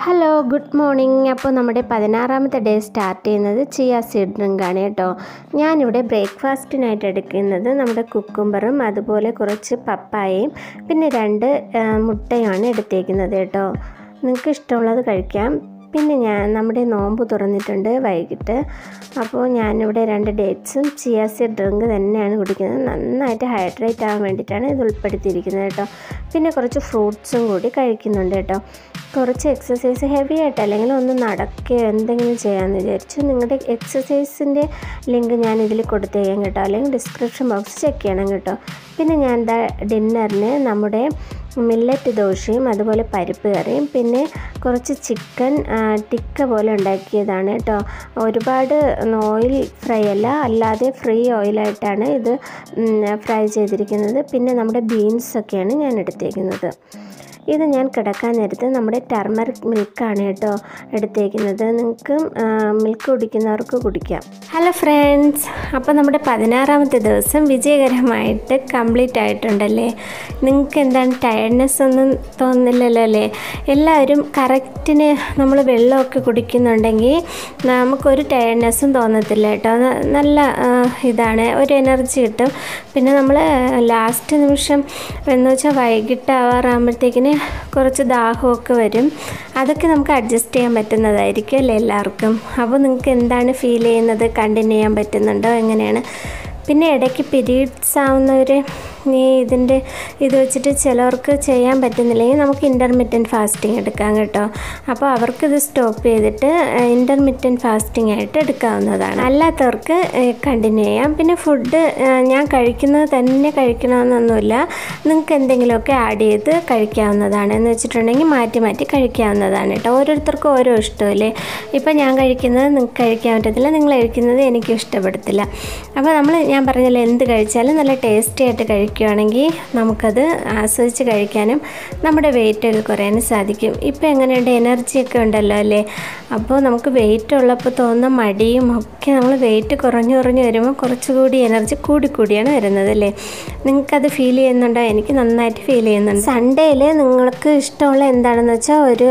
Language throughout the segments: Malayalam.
ഹലോ ഗുഡ് മോർണിംഗ് അപ്പോൾ നമ്മുടെ പതിനാറാമത്തെ ഡേ സ്റ്റാർട്ട് ചെയ്യുന്നത് ചിയ സീഡ് ഡ്രിങ്കാണ് കേട്ടോ ഞാനിവിടെ ബ്രേക്ക്ഫാസ്റ്റിനായിട്ട് എടുക്കുന്നത് നമ്മുടെ കുക്കുംബറും അതുപോലെ കുറച്ച് പപ്പായയും പിന്നെ രണ്ട് ആ, മുട്ടയുമാണ് എടുത്തേക്കുന്നത് കേട്ടോ നിങ്ങൾക്ക് ഇഷ്ടമുള്ളത് കഴിക്കാം പിന്നെ ഞാൻ നമ്മുടെ നോമ്പ് തുറന്നിട്ടുണ്ട് വൈകിട്ട് അപ്പോൾ ഞാനിവിടെ രണ്ട് ഡേറ്റ്സും ചിയ സീഡ് ഡ്രിങ്ക് തന്നെയാണ് കുടിക്കുന്നത് നന്നായിട്ട് ഹൈഡ്രേറ്റ് ആവാൻ വേണ്ടിയിട്ടാണ് ഇത് ഉൾപ്പെടുത്തിയിരിക്കുന്നത് കേട്ടോ പിന്നെ കുറച്ച് ഫ്രൂട്ട്സും കൂടി കഴിക്കുന്നുണ്ട് കേട്ടോ കുറച്ച് എക്സസൈസ് ഹെവി ആയിട്ട് അല്ലെങ്കിൽ ഒന്ന് നടക്കുകയോ എന്തെങ്കിലും ചെയ്യാമെന്ന് വിചാരിച്ചു നിങ്ങളുടെ എക്സസൈസിൻ്റെ ലിങ്ക് ഞാൻ ഇതിൽ കൊടുത്തേക്കാം കേട്ടോ അല്ലെങ്കിൽ ഡിസ്ക്രിപ്ഷൻ ബോക്സ് ചെക്ക് ചെയ്യണം കേട്ടോ പിന്നെ ഞാൻ എന്താ ഡിന്നറിന് നമ്മുടെ മില്ലറ്റ് ദോശയും അതുപോലെ പരിപ്പ് കറിയും പിന്നെ കുറച്ച് ചിക്കൻ ടിക്ക പോലെ ഉണ്ടാക്കിയതാണ് കേട്ടോ ഒരുപാട് ഓയിൽ ഫ്രൈ അല്ല അല്ലാതെ ഫ്രീ ഓയിലായിട്ടാണ് ഇത് ഫ്രൈ ചെയ്തിരിക്കുന്നത് പിന്നെ നമ്മുടെ ബീൻസൊക്കെയാണ് ഞാൻ എടുത്തേക്കുന്നത് ഇത് ഞാൻ കിടക്കാൻ നേരത്ത് നമ്മുടെ ടർമറിക് മിൽക്കാണ് കേട്ടോ എടുത്തേക്കുന്നത് നിങ്ങൾക്ക് മിൽക്ക് കുടിക്കുന്നവർക്ക് കുടിക്കാം ഹലോ ഫ്രണ്ട്സ് അപ്പോൾ നമ്മുടെ പതിനാറാമത്തെ ദിവസം വിജയകരമായിട്ട് കംപ്ലീറ്റ് ആയിട്ടുണ്ടല്ലേ നിങ്ങൾക്ക് എന്താണ് ടയർഡ്നെസ് ഒന്നും തോന്നുന്നില്ലല്ലോ അല്ലേ എല്ലാവരും കറക്റ്റിന് നമ്മൾ വെള്ളമൊക്കെ കുടിക്കുന്നുണ്ടെങ്കിൽ നമുക്കൊരു ടയർഡ്നെസ്സും തോന്നത്തില്ല കേട്ടോ ന- നല്ല ആ, ഇതാണ് ഒരു എനർജി കിട്ടും പിന്നെ നമ്മൾ ലാസ്റ്റ് നിമിഷം എന്ന് വെച്ചാൽ വൈകിട്ടാവാറാകുമ്പോഴത്തേക്കിന് കുറച്ച് ദാഹമൊക്കെ വരും അതൊക്കെ നമുക്ക് അഡ്ജസ്റ്റ് ചെയ്യാൻ പറ്റുന്നതായിരിക്കും അല്ലേ എല്ലാവർക്കും അപ്പോൾ നിങ്ങൾക്ക് എന്താണ് ഫീൽ ചെയ്യുന്നത് കണ്ടിന്യൂ ചെയ്യാൻ പറ്റുന്നുണ്ടോ എങ്ങനെയാണ് പിന്നെ ഇടയ്ക്ക് പീരീഡ്സ് ആവുന്നവർ നീ ഇതിൻ്റെ ഇത് വെച്ചിട്ട് ചിലവർക്ക് ചെയ്യാൻ പറ്റുന്നില്ലെങ്കിൽ നമുക്ക് ഇൻ്റർമീഡിയൻറ്റ് ഫാസ്റ്റിംഗ് എടുക്കാം കേട്ടോ അപ്പോൾ അവർക്കിത് സ്റ്റോപ്പ് ചെയ്തിട്ട് ഇൻ്റർമീഡിയൻറ്റ് ഫാസ്റ്റിംഗ് ആയിട്ട് എടുക്കാവുന്നതാണ് അല്ലാത്തവർക്ക് കണ്ടിന്യൂ ചെയ്യാം പിന്നെ ഫുഡ് ഞാൻ കഴിക്കുന്നത് തന്നെ കഴിക്കണമെന്നൊന്നുമില്ല നിങ്ങൾക്ക് എന്തെങ്കിലുമൊക്കെ ആഡ് ചെയ്ത് കഴിക്കാവുന്നതാണ് എന്ന് വെച്ചിട്ടുണ്ടെങ്കിൽ മാറ്റി മാറ്റി കഴിക്കാവുന്നതാണ് കേട്ടോ ഓരോരുത്തർക്കും ഓരോ ഇഷ്ടമല്ലേ ഇപ്പം ഞാൻ കഴിക്കുന്നത് നിങ്ങൾക്ക് കഴിക്കാൻ പറ്റത്തില്ല നിങ്ങൾ കഴിക്കുന്നത് എനിക്ക് ഇഷ്ടപ്പെടത്തില്ല അപ്പോൾ നമ്മൾ ഞാൻ പറഞ്ഞല്ലോ എന്ത് കഴിച്ചാലും നല്ല ടേസ്റ്റി ആയിട്ട് കഴിക്കുകയാണെങ്കിൽ നമുക്കത് ആസ്വദിച്ച് കഴിക്കാനും നമ്മുടെ വെയിറ്റ് ഒക്കെ കുറയാനും സാധിക്കും ഇപ്പോൾ എങ്ങനെയുണ്ട് എനർജിയൊക്കെ ഉണ്ടല്ലോ അല്ലേ അപ്പോൾ നമുക്ക് വെയിറ്റ് ഉള്ളപ്പോൾ തോന്നുന്ന മടിയും ഒക്കെ നമ്മൾ വെയിറ്റ് കുറഞ്ഞു കുറഞ്ഞു വരുമ്പോൾ കുറച്ചുകൂടി എനർജി കൂടിക്കൂടിയാണ് വരുന്നത് അല്ലേ നിങ്ങൾക്കത് ഫീൽ ചെയ്യുന്നുണ്ടോ എനിക്ക് നന്നായിട്ട് ഫീൽ ചെയ്യുന്നുണ്ട് സൺഡേയിൽ നിങ്ങൾക്ക് ഇഷ്ടമുള്ള എന്താണെന്ന് വെച്ചാൽ ഒരു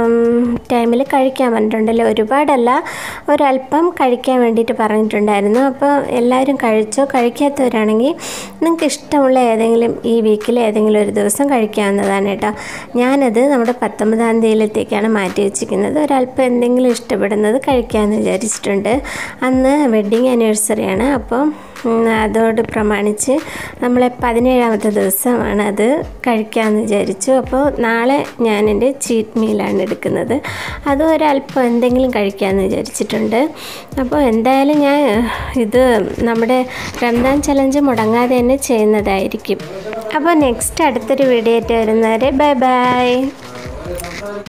ടൈമിൽ കഴിക്കാൻ പറഞ്ഞിട്ടുണ്ടല്ലോ ഒരുപാടല്ല ഒരല്പം കഴിക്കാൻ വേണ്ടിയിട്ട് പറഞ്ഞിട്ടുണ്ടായിരുന്നു അപ്പോൾ എല്ലാവരും കഴിച്ചോ കഴിക്കാത്തവരാണെങ്കിൽ നിങ്ങൾക്ക് ഇഷ്ടമുള്ള ഏതെങ്കിലും ഈ വീക്കിൽ ഏതെങ്കിലും ഒരു ദിവസം കഴിക്കാവുന്നതാണ് കേട്ടോ ഞാനത് നമ്മുടെ പത്തൊമ്പതാം തീയതിയിലത്തേക്കാണ് മാറ്റി വെച്ചിരിക്കുന്നത് ഒരല്പം എന്തെങ്കിലും ഇഷ്ടപ്പെടുന്നത് കഴിക്കാമെന്ന് വിചാരിച്ചിട്ടുണ്ട് അന്ന് വെഡ്ഡിങ് ആനിവേഴ്സറിയാണ് അപ്പോൾ ഉം, അതോട് പ്രമാണിച്ച് നമ്മളെ പതിനേഴാമത്തെ ദിവസമാണ് അത് കഴിക്കാമെന്ന് വിചാരിച്ചു അപ്പോൾ നാളെ ഞാൻ എൻ്റെ ചീറ്റ് മീലാണ് എടുക്കുന്നത് അതും ഒരല്പം എന്തെങ്കിലും കഴിക്കാമെന്ന് വിചാരിച്ചിട്ടുണ്ട് അപ്പോൾ എന്തായാലും ഞാൻ ഇത് നമ്മുടെ റംദാൻ ചലഞ്ച് മുടങ്ങാതെ തന്നെ ചെയ്യുന്നതായിരിക്കും അപ്പോൾ നെക്സ്റ്റ് അടുത്തൊരു വീഡിയോ ആയിട്ട് വരുന്നവരെ ബൈ ബൈ